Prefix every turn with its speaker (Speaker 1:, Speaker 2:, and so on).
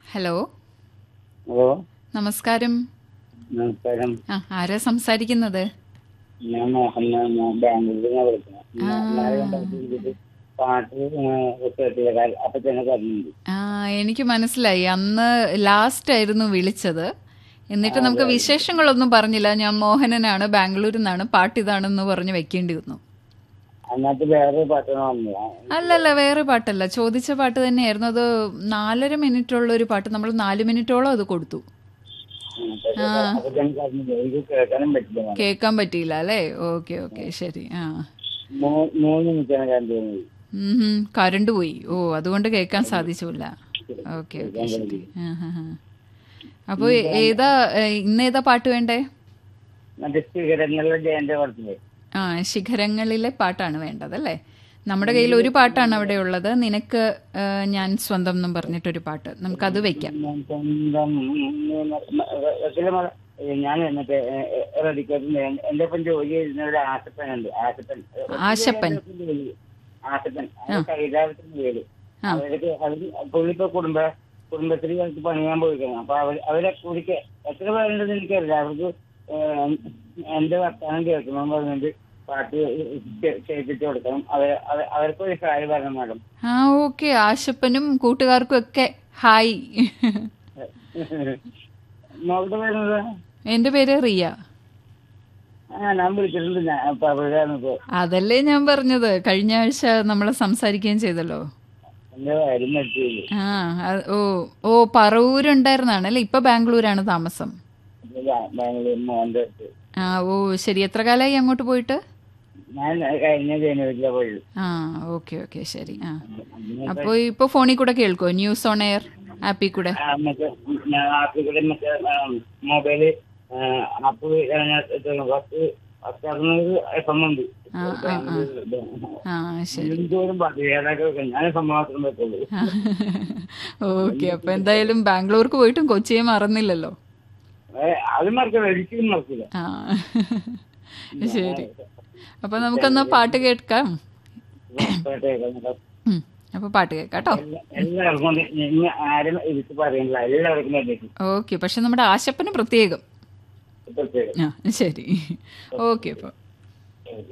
Speaker 1: Hello
Speaker 2: hello
Speaker 1: നമസ്കാരം
Speaker 2: നമസ്കാരം
Speaker 1: ആ ആരാ സംസാരിക്കുന്നത്
Speaker 2: ഞാൻ മോഹൻലാൽ ഞാൻ ബാംഗ്ലൂരിൽ നിന്നാണ് വിളിക്കുന്നത് ഞാൻ ഇന്നലെ കണ്ടപ്പോൾ പാട്ട് കേട്ടില്ല അപ്പൊ തന്നെ പറഞ്ഞിട്ടുണ്ട്
Speaker 1: ആ എനിക്ക് മനസ്സിലായി അന്ന് ലാസ്റ്റ് ആയിരുന്നു വിളിച്ചത് എന്നിട്ട് നമുക്ക് വിശേഷങ്ങളൊന്നും പറഞ്ഞില്ല ഞാൻ മോഹനനാണ് ബാംഗ്ലൂരിൽ നിന്നാണ് പാട്ട് ഇതാണെന്ന് പറഞ്ഞ് വെക്കേണ്ടി വന്നു
Speaker 2: അതിനകത്ത് വേറെ പാട്ടാണ് വന്നത്
Speaker 1: അല്ലല്ല വേറെ പാട്ടല്ല ചോദിച്ച പാട്ട് തന്നെയായിരുന്നു അത് നാലര മിനിറ്റുള്ള ഒരു പാട്ട് നമ്മൾ നാല് മിനിറ്റോളം അത് കൊടുത്തു
Speaker 2: അപ്പൊ തന്നെ പറഞ്ഞില്ല എനിക്ക് കേൾക്കാനും പറ്റില്ല
Speaker 1: കേൾക്കാൻ പറ്റിയില്ല അല്ലേ ഓക്കെ ഓക്കെ ശരി ആ
Speaker 2: മൂ- മൂന്ന് മിനിറ്റാണ് കണ്ടു തോന്നുന്നത്
Speaker 1: ഉം, കറണ്ട് പോയി ഓ അതുകൊണ്ട് കേൾക്കാൻ സാധിച്ചില്ല ഓക്കെ ഓക്കെ ശരി ആ, ആ, ആ. അപ്പൊ ഏതാ ഏ, ഇന്ന് ഏതാ പാട്ട് വേണ്ടേ
Speaker 2: മറ്റേ സ്ഥിരങ്ങളിലെ ജയന്റെ പടത്തില്
Speaker 1: ആ ശിഖരങ്ങളിലെ പാട്ടാണ് വേണ്ടത് അല്ലേ നമ്മുടെ കയ്യിൽ ഒരു പാട്ടാണ് അവിടെ ഉള്ളത് നിനക്ക് ഏ, ഞാൻ സ്വന്തം എന്നും പറഞ്ഞിട്ടൊരു പാട്ട് നമുക്കത് വെക്കാം
Speaker 2: ഞാൻ സ്വന്തം വക്കീലെ മക- ഞാൻ മറ്റേ റെഡിക്കേറ്റിന്റെ എന്റെ ഒപ്പം ജോലി ചെയ്യുന്ന ഒരു ആസപ്പനുണ്ട് ആസപ്പൻ
Speaker 1: ആശപ്പൻ.
Speaker 2: ആസപ്പൻ കൈതാരത്തിന്റെ പേര് അവർക്ക് അവര് പുള്ളിപ്പോ കുടുംബ കുടുംബശ്രീ അവർക്ക് പണിയാൻ പോയിരിക്കണം അപ്പൊ അവർ അവരെ കുടിക്ക് എത്ര പേരുണ്ടെന്ന് എനിക്കറിയില്ല അവർക്ക് ഏഹ്, എന്റെ വർത്താനം കേൾക്കണം പറഞ്ഞിട്ട് പാട്ട് ചെയ്യിപ്പിച്ചു കൊടുക്കണം അവർ അവർക്ക് ഒരു കാര്യം പറഞ്ഞു മാഡം
Speaker 1: ആ ഓക്കെ ആശപ്പനും കൂട്ടുകാർക്കും ഒക്കെ ഹായ്
Speaker 2: മോളുടെ പേരുന്നത്
Speaker 1: എന്റെ പേര് റിയ
Speaker 2: ആ ഞാൻ വിളിച്ചിട്ടുണ്ട് ഞാൻ അപ്പൊ അവരാണ് ഇപ്പൊ
Speaker 1: അതല്ലേ ഞാൻ പറഞ്ഞത് കഴിഞ്ഞ ആഴ്ച നമ്മൾ സംസാരിക്കുകയും ചെയ്തല്ലോ
Speaker 2: എന്റെ കാര്യം നിർത്തിയില്ല
Speaker 1: ആ അത് ഓ ഓ പറവൂരുണ്ടായിരുന്നാണ് അല്ലേ ഇപ്പൊ ബാംഗ്ലൂരാണ് താമസം
Speaker 2: ബാംഗ്ലൂർ മോന്റെ അടുത്ത്
Speaker 1: ആ ഓ ശരി എത്ര കാലമായി അങ്ങോട്ട് പോയിട്ട്
Speaker 2: ഞാൻ കഴിഞ്ഞ ജനുവരിയിലെ പോയത്
Speaker 1: ആ ഓക്കെ ഓക്കെ ശരി ആ അപ്പോൾ ഇപ്പൊ ഫോണിൽ കൂടെ കേൾക്കോ ന്യൂസ് ഓൺ എയർ ആപ്പിൽ കൂടെ
Speaker 2: ആ, മറ്റേ ഞാൻ ആപ്പിൽ കൂടെ മറ്റേ മൊബൈല് ആപ്പ് പത്ത് പത്ത് അറുന്നൂറ് എഫ് എം ഉണ്ട്
Speaker 1: ആ, ആ, ആ. ആ ശരി
Speaker 2: എന്തോരം പാട്ട് ഏതാക്കെ വെക്കാം. ഞാൻ എഫ് എം മാത്രം വെക്കുള്ളൂ
Speaker 1: ഓക്കെ അപ്പൊ എന്തായാലും ബാംഗ്ലൂർക്ക് പോയിട്ടും കൊച്ചിയെ മറന്നില്ലല്ലോ
Speaker 2: ഏ, അത് മറക്കില്ല ഒരിക്കലും മറക്കില്ല
Speaker 1: ആ ശരി അപ്പൊ നമുക്കൊന്ന് പാട്ട് കേൾക്കാം ഉം. അപ്പൊ പാട്ട് കേൾക്കാം കേട്ടോ
Speaker 2: എല്ലാവർക്കും കൊണ്ട് ഇന്ന് ആരും എനിക്ക് പറയുന്നില്ല എല്ലാവർക്കും വേണ്ടിയിട്ട്
Speaker 1: ഓക്കെ പക്ഷെ നമ്മുടെ ആശപ്പന് പ്രത്യേകം
Speaker 2: പ്രത്യേകം
Speaker 1: ആ ശരി ഓക്കെ അപ്പോൾ